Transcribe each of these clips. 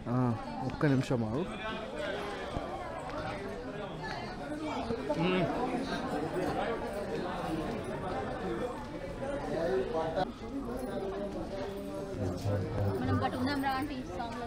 ఆ, ఒక్క నిమిషం ఆగు మనం బట్ ఉందాం రా అంటే సాంగ్లో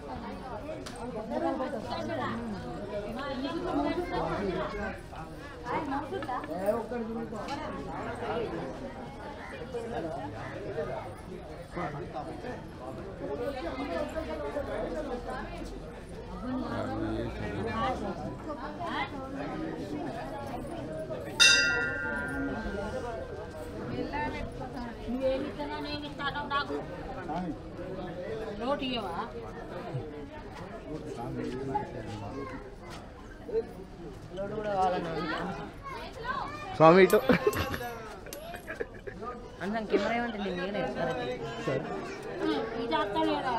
నువ్వేమి ఇస్తానో నేను ఇస్తానో నాకు నోటు ఇవ్వవా స్వామి ఇటు అందరం కెమెరా ఏమంటుంది మీరే సరే ఇది అక్కలేదా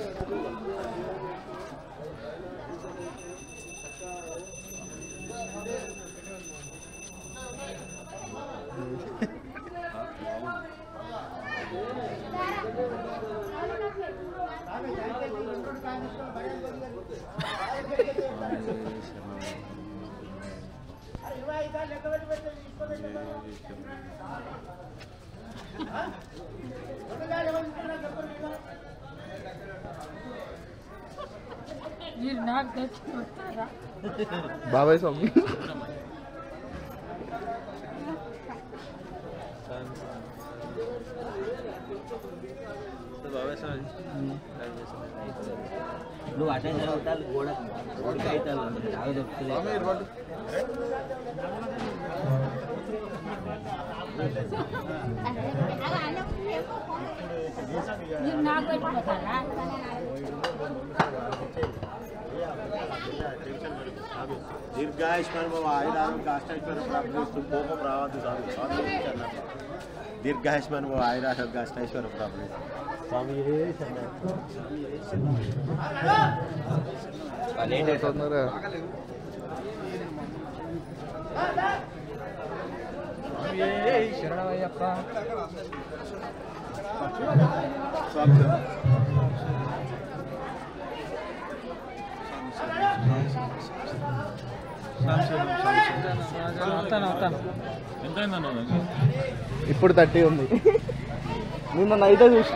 మీరు నాకు తెచ్చి వస్తారా బాబాయ్ స్వామి నువ్వు అటే జరుగుతాను గోడ గోడకి అవుతాను ఆగు దొరుకుతుంది మీరు నాకు పెట్టిపోతారా దీర్ఘాయుష్మాన్ బాబు ఆయురాగం కాష్టాశ్వర ప్రాప్తిస్తూ కోపం రావద్దు స్వామి స్వామి అన్నారు. దీర్ఘాయుష్మాన్ బాబు ఆయురాగం కాష్టాశ్వర ప్రాప్తి స్వామి తొందరగా ఇప్పుడు థర్టీ ఉంది నిన్న నైటే చూసిన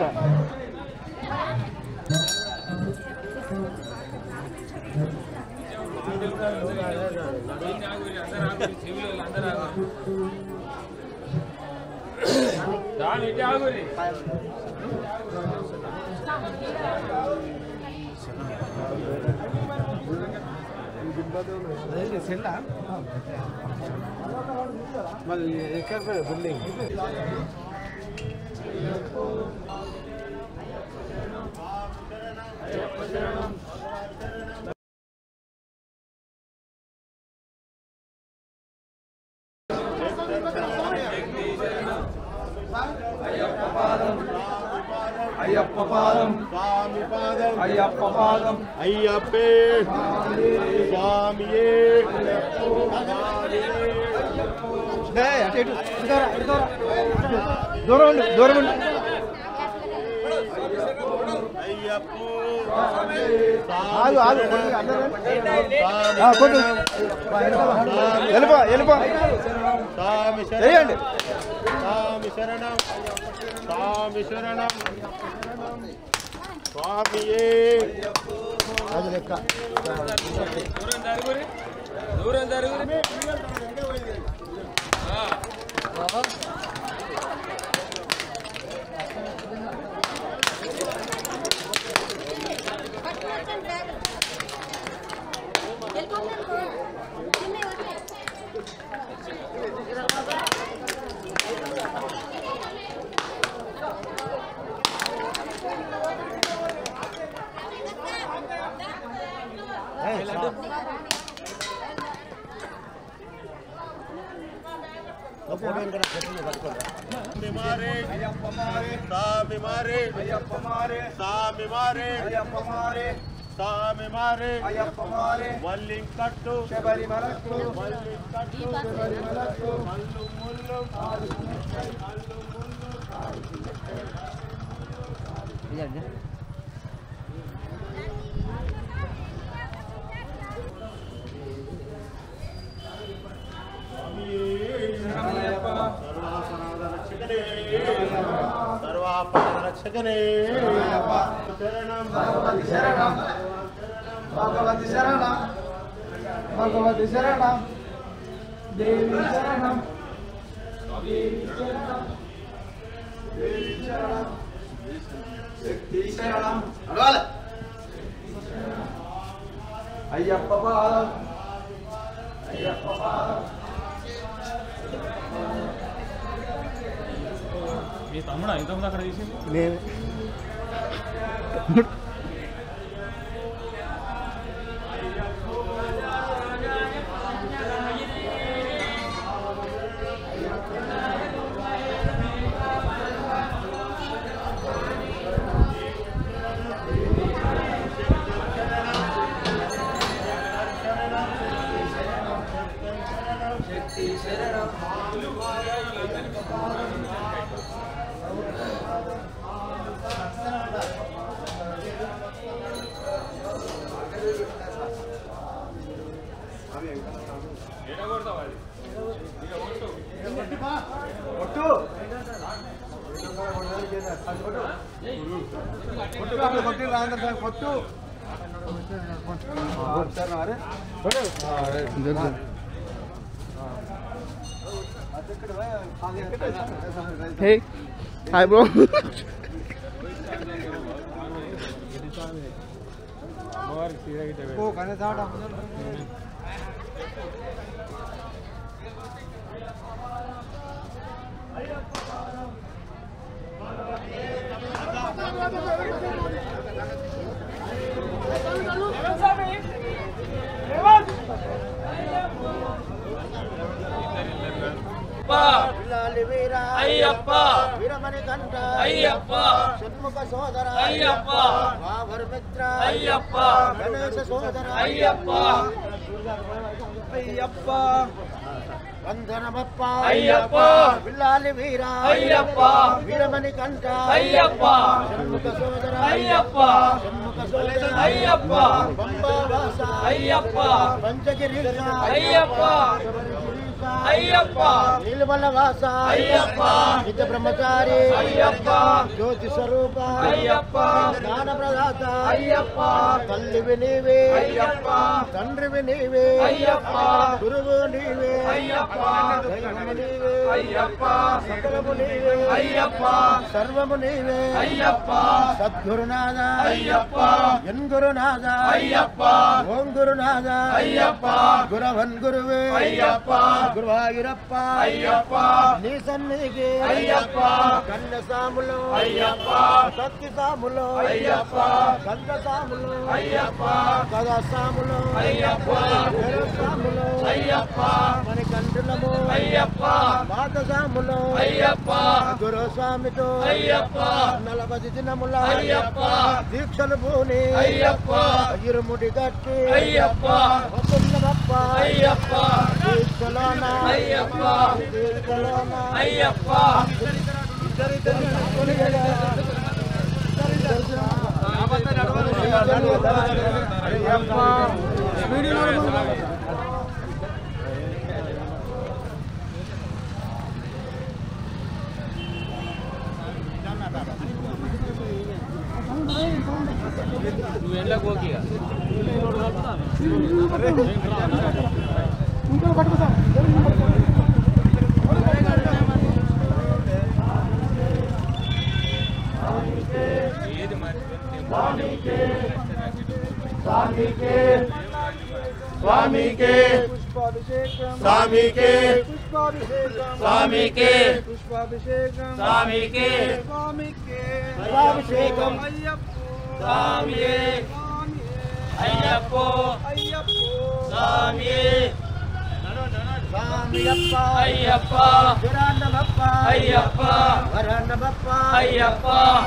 అయ్యప్ప పాదం స్వామి పాదం అయ్యప్ప పాదం అయ్యప్పే స్వామియే దూరం ఉండు దూరం ఉండు అయ్యప్ప ఆగు ఆగు కొద్దిగా అందరూ రండి. ఆ, కొద్దు. వెళ్ళిపో వెళ్ళిపో స్వామి చేయండి స్వామి శరణం స్వామి శరణం స్వామియే అది లెక్క స్వామి మారే స్వామి మారే స్వామి మారే స్వామి మారే వల్లింకట్టు వల్లింకట్టు మల్లు ముల్లు మల్లు ముల్లు రక్షకనే శరణం భగవతి శరణం భగవతి శరణం భగవతి శరణం దేవి శరణం దేవి శరణం దేవి శరణం శక్తి శరణం నడవాలి అయ్యప్ప పాదం అయ్యప్ప పాదం మీ తమ్ముడు ఇంతకుముందు అక్కడ తీసింది నేను కొట్టు కొట్టు కాదు, కొట్టి రాందర్ సార్ కొట్టు కొట్టారు అరే కొట్టు హే హాయ్ బ్రో ఓ కనే తాడ అయ్యప్ప వీరమణి కంఠ అయ్యప్ప షణ్ముఖ సోదర అయ్యప్ప వాభరమిత్ర అయ్యప్ప గణేశ సోదర అయ్యప్ప అయ్యప్ప వందనమప్ప అయ్యప్ప విల్లాలి వీర అయ్యప్ప వీరమణి కంఠ అయ్యప్ప షణ్ముఖ సోదర అయ్యప్ప షణ్ముఖ సోదర అయ్యప్ప పంబావాస అయ్యప్ప పంచగిరి అయ్యప్ప అయ్యప్ప నీలమల్ల వాస అయ్యప్ప నిత్య బ్రహ్మచారి అయ్యప్ప జ్యోతి స్వరూప అయ్యప్ప జ్ఞాన ప్రదాత అయ్యప్ప తల్లివి నీవే అయ్యప్ప తండ్రివి నీవే అయ్యప్ప గురువు నీవే అయ్యప్ప దైవము నీవే అయ్యప్ప సకలము నీవే అయ్యప్ప సర్వము నీవే అయ్యప్ప సద్గురునాథ అయ్యప్ప ఎన్ గురునాథ అయ్యప్ప ఓం గురునాథ అయ్యప్ప గురవన్ గురువే అయ్యప్ప గురువాయూరప్ప అయ్యప్ప నీ సన్నిధికి అయ్యప్ప కన్న సాములు అయ్యప్ప సత్తి సాములు అయ్యప్ప కంద సాములు అయ్యప్ప కథా సాములు అయ్యప్ప ఎరు సాములు అయ్యప్ప మన కంఠులము అయ్యప్ప పాత సాములు అయ్యప్ప గురు స్వామితో అయ్యప్ప నలభై దినముల అయ్యప్ప దీక్షలు పూని అయ్యప్ప ఇరుముడి కట్టి అయ్యప్ప వస్తున్నదప్ప అయ్యప్ప దీక్షలోన అయ్యప్ప దీక్షలోన అయ్యప్ప నువ్వు ఎండ్లకు పోకి ఇక. స్వామికే పుష్పాభిషేకం స్వామికే పుష్పాభిషేకం స్వామికే పుష్పాభిషేకం స్వామికి స్వామికే స్వామిషేకం అయ్యప్ప స్వామియే అయ్యప్పో అయ్యప్ప స్వామియే స్వామియప్ప అయ్యప్ప శరణమప్ప అయ్యప్ప వరణమప్ప అయ్యప్ప వందన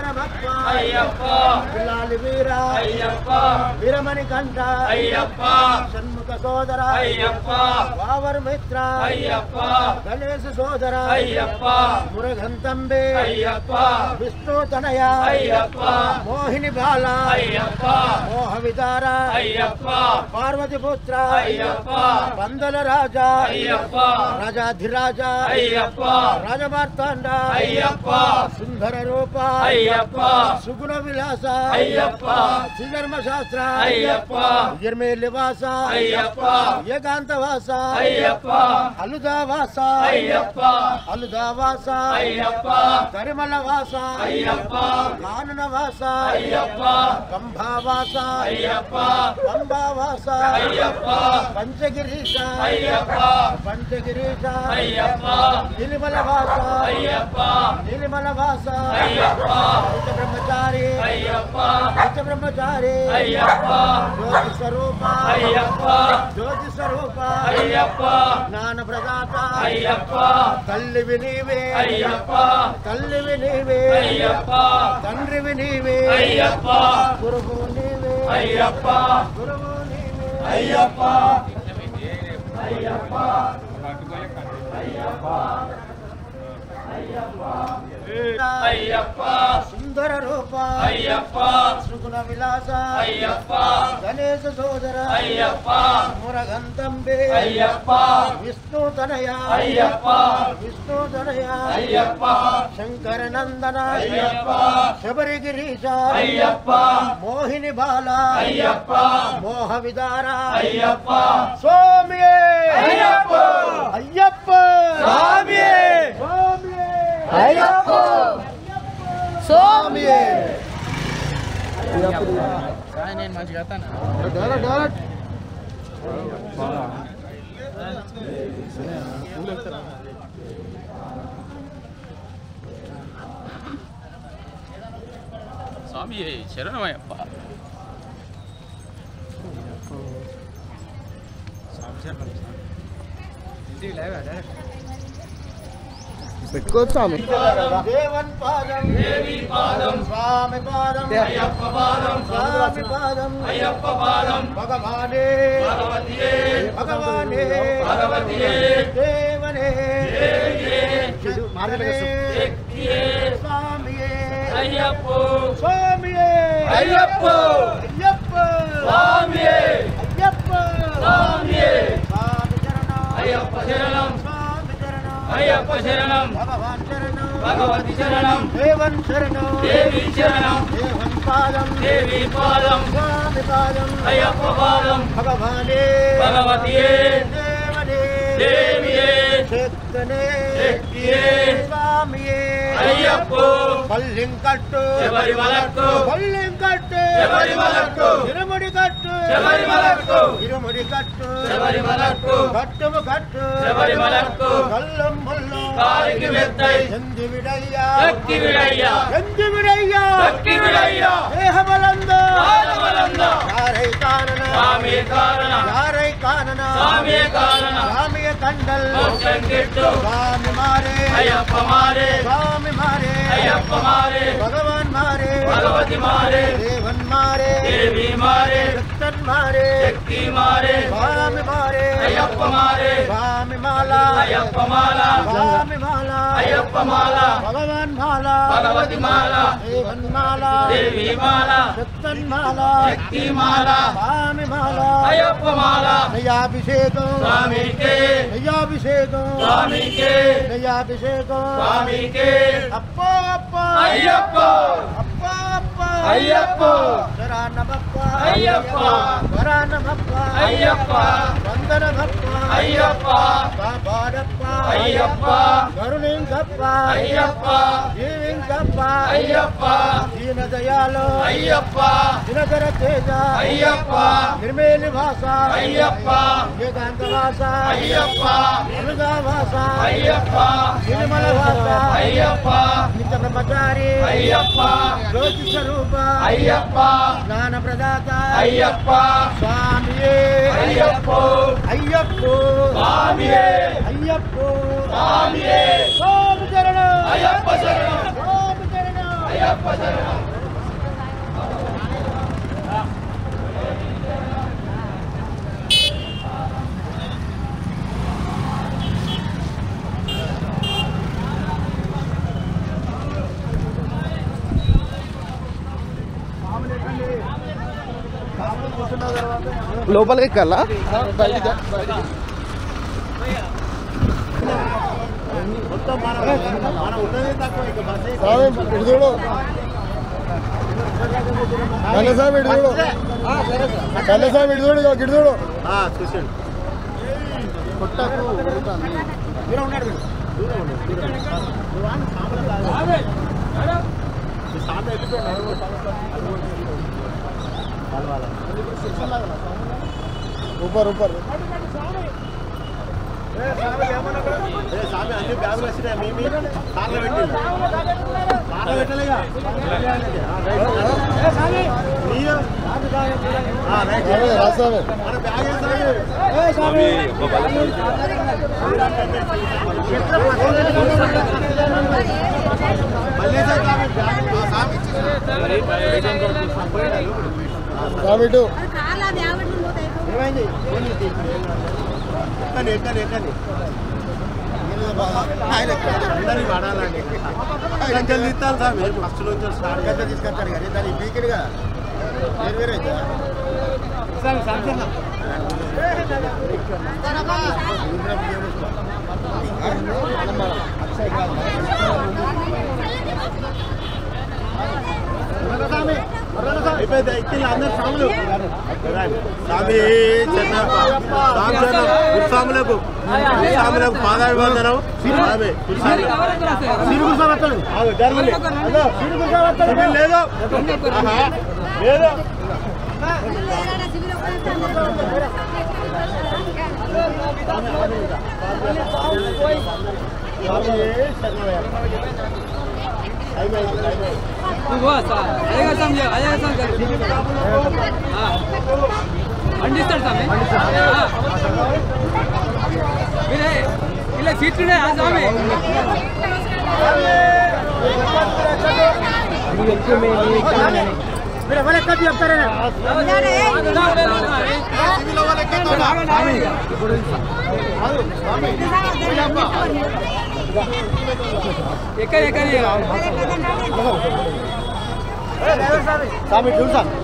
భక్త అయ్యప్ప పిల్లాలి వీర అయ్యప్ప వీరమణి కంఠ అయ్యప్ప షణ్ముఖ సోదర అయ్యప్ప వావర్ మిత్ర అయ్యప్ప గణేశ సోదర అయ్యప్ప మురగంతంబే అయ్యప్ప విష్ణు తనయ అయ్యప్ప మోహిని బాల అయ్యప్ప మోహ విదార అయ్యప్ప పార్వతి పుత్ర అయ్యప్ప పందల రాజా అయ్యప్ప రాజాధిరాజ అయ్యప్ప రాజమార్తాండ అయ్యప్ప సుందర రూప అయ్యప్ప సుగుణ విలాస అయ్యప్ప శ్రీధర్మ శాస్త్ర అయ్యప్ప నిర్మేలివాస అయ్యప్ప ఏకాంతవాస అయ్యప్ప అలుదావాస అయ్యప్ప అలుదావాస అయ్యప్ప కరిమల వాస అయ్యప్ప కానన వాస అయ్యప్ప కంభావాస అయ్యప్ప పంబావాస అయ్యప్ప పంచగిరీశ అయ్యప్ప పంచగిరీశ అయ్యప్ప నిలిమల వాస అయ్యప్ప నిలిమల వాస అయ్యప్ప నిత్య బ్రహ్మచారి అయ్యప్ప నిత్య బ్రహ్మచారి అయ్యప్ప జ్యోతి స్వరూప అయ్యప్ప జ్యోతి స్వరూప అయ్యప్ప జ్ఞాన ప్రదాత అయ్యప్ప తల్లివి నీవే అయ్యప్ప తల్లివి నీవే అయ్యప్ప తండ్రివి నీవే అయ్యప్ప గురువు నీవే అయ్యప్ప గురువు నీవే అయ్యప్ప అయ్యప్ప సుందర రూప అయ్యప్ప సుగుణ విలాస అయ్యప్ప గణేశ సోదర అయ్యప్ప మురగంతంబే అయ్యప్ప విష్ణు తనయ అయ్యప్ప విష్ణు తనయ అయ్యప్ప శంకర నందన అయ్యప్ప శబరిగిరీశ అయ్యప్ప మోహిని బాల అయ్యప్ప మోహ విదార అయ్యప్ప స్వామి అయ్యప్ప అయ్యప్ప స్వామి స్వామి అయ్యప్ప స్వామి నేను మంచిగా డైరెక్ట్ డైరెక్ట్ స్వామి శరణమయ్యప్ప పెట్టుకోవచ్చు ఆమె దేవన్ పాదం దేవి పాదం స్వామి పాదం అయ్యప్ప పాదం స్వామి పాదం అయ్యప్ప పాదం భగవానే భగవతియే భగవానే భగవతియే దేవనే దేవియే శక్తనే శక్తియే స్వామియే అయ్యప్ప స్వామియే అయ్యప్ప అయ్యప్ప స్వామియే అయ్యప్ప స్వామియే స్వామి చరణం అయ్యప్ప శరణం స్వామి చరణం అయ్యప్ప శరణం భగవాన్ చరణం భగవతి శరణం దేవన్ శరణం దేవి శరణం దేవన్ పాదం దేవి పాదం స్వామి పాదం అయ్యప్ప పాదం భగవానే భగవతియే దేవనే దేవియే శక్తనే శక్తియే స్వామియే అయ్యప్ప పల్లింకట్టు శబరిమలకు పల్లింకట్టు శబరిమలకు ఇరుముడి కట్టు శబరిమలకు ఇరుముడి కట్టు శబరిమలకు కట్టుము కట్టు శబరిమలకు కల్లం ముల్లం కాలికి మెత్తై ఎంది విడయ్యా ఎక్కి విడయ్యా ఎంది విడయ్యా ఎక్కి విడయ్యా దేహబలందో పాదబలందో யாரை காணன స్వామి కారణ யாரை காணன స్వామి కారణ சாமிய கண்டல் మోక్షం గిట్టు சுவாமி மாறே అయ్యప్ప మారే சுவாமி மாறே అయ్యప్ప మారే భగవాన్ మారే భగవతి మారే దేవన్ మారే దేవి మారే భక్తన్ మారే శక్తి మారే స్వామి మారే అయ్యప్ప మారే స్వామి మాల అయ్యప్ప మాల స్వామి మాల అయ్యప్ప మాల భగవాన్ మాల భగవతి మాల దేవన్ మాల దేవి మాల భక్తన్ మాల శక్తి మాల స్వామి మాల అయ్యప్ప మాల నయాభిషేకం స్వామికే నయాభిషేకం స్వామికే నయాభిషేకం స్వామికే అప్ప అప్ప అయ్యప్ప అప్ప అప్ప అయ్యప్ప శరణమప్ప అయ్యప్ప శరణమప్ప అయ్యప్ప వందనమప్ప అయ్యప్ప కాపాడప్ప అయ్యప్ప కరుణింకప్ప అయ్యప్ప జీవింకప్ప అయ్యప్ప దీన దయాలో అయ్యప్ప దినకర తేజ అయ్యప్ప నిర్మేలి భాష అయ్యప్ప ఏకాంత భాష అయ్యప్ప అలుగా భాష అయ్యప్ప నిర్మల భాష అయ్యప్ప నిత్య బ్రహ్మచారి అయ్యప్ప జ్యోతి స్వరూప అయ్యప్ప జ్ఞాన ప్రదాత అయ్యప్ప స్వామియే అయ్యప్ప అయ్యప్ప స్వామియే అయ్యప్ప స్వామియే స్వామి చరణం అయ్యప్ప శరణం స్వామి చరణం లోపలికి ఎక్కాలా మొత్తం మన మన ఉన్నదే తక్కువ ఇక బస్సే స్వామి ఇటు చూడు కన్నస్వామి ఇటు చూడు కన్నస్వామి ఇటు చూడు ఇగో ఇటు చూడు ఆ, చూసాడు కొట్టకు దూరం ఉన్నాడు వీడు. దూరం ఉన్నాడు, దూరం ఉన్నాడు. నువ్వు రాను, సాంబలు కాదు. ఈ సాంబలు వెళ్ళిపోయాడు. కలవాలా. ఊపర్ ఊపర్ ఏ స్వామి అన్ని బ్యాగులు వచ్చినాయి మీ మీ కార్లో పెట్టిల్లు. కార్లో పెట్టలేగా ఆ, రైట్. నీయో? ఆ, రైట్. రాస్వామి మన బ్యాగ్ వేస్తాను. మళ్ళీ సార్ స్వామి బ్యాగ్ ఆ, స్వామి స్వామి ఇటు ఏమైంది ఎక్కని ఎక్కని ఎక్కని అందరి పడాలండి గంటలు తీస్తాను స్వామి ఫస్ట్ నుంచి స్టార్ట్ గంట తీసుకొస్తాడు కానీ దాని వీకెడ్గా వేరు వేరే స్వామి సంచలన అయిపోయింది ఎక్కిల్ అందరు స్వాములు స్వామి చెన్నప్ప స్వామి చెన్న గురుస్వాములకు గురుస్వాములకు పాదాభివందనం స్వామి గురుస్వామి ఆగు, జరుగులే. అదో, సివిల్ లేదు ఆహా, లేదు స్వామి శరణమయ్య. అయిపోయింది, అయిపోయింది. పండిస్తాడు స్వామి మీరే ఇలా సీట్లునే ఆ స్వామి ఎక్కడ ఎక్కడ స్వామి చూడు సార్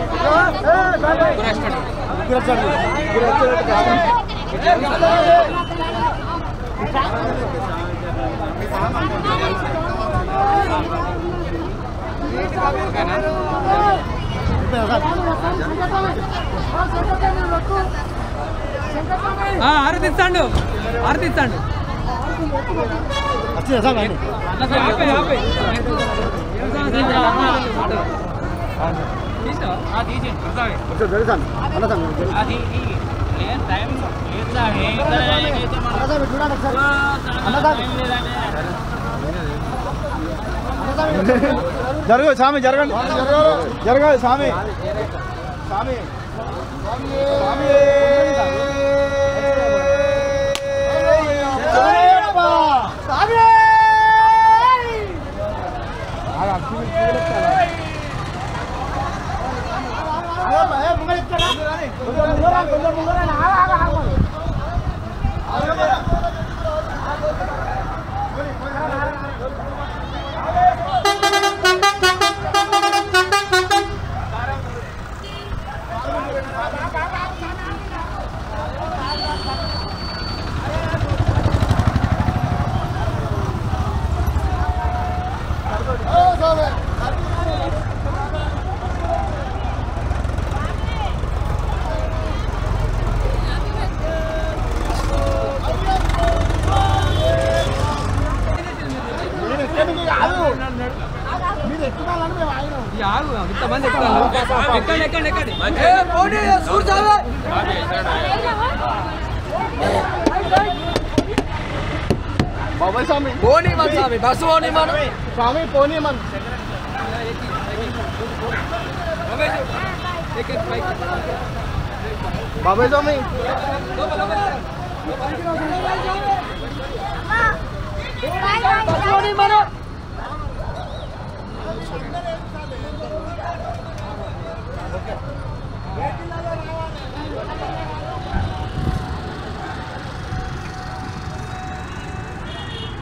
ఆరతిస్తాడు ఆరతిస్తాడు వచ్చిందా సార్ అన్ని ఆపే ఆపే జరగ స్వామి జరగండి జరగాలి స్వామి స్వామి స్వామి ఈ ఆగు ఇంతమంది ఎక్కుతారు ఎక్కండి ఎక్కండి ఎక్కండి ఏ, పోనీ, చూడు స్వామి. బాబాయ్ స్వామి పోనీ మన స్వామి బస్సు పోనీ మనం స్వామి పోనీ మన రమేష్, ఎక్కి, పైకి. బాబాయ్ స్వామి వెహికల్లో రావాలి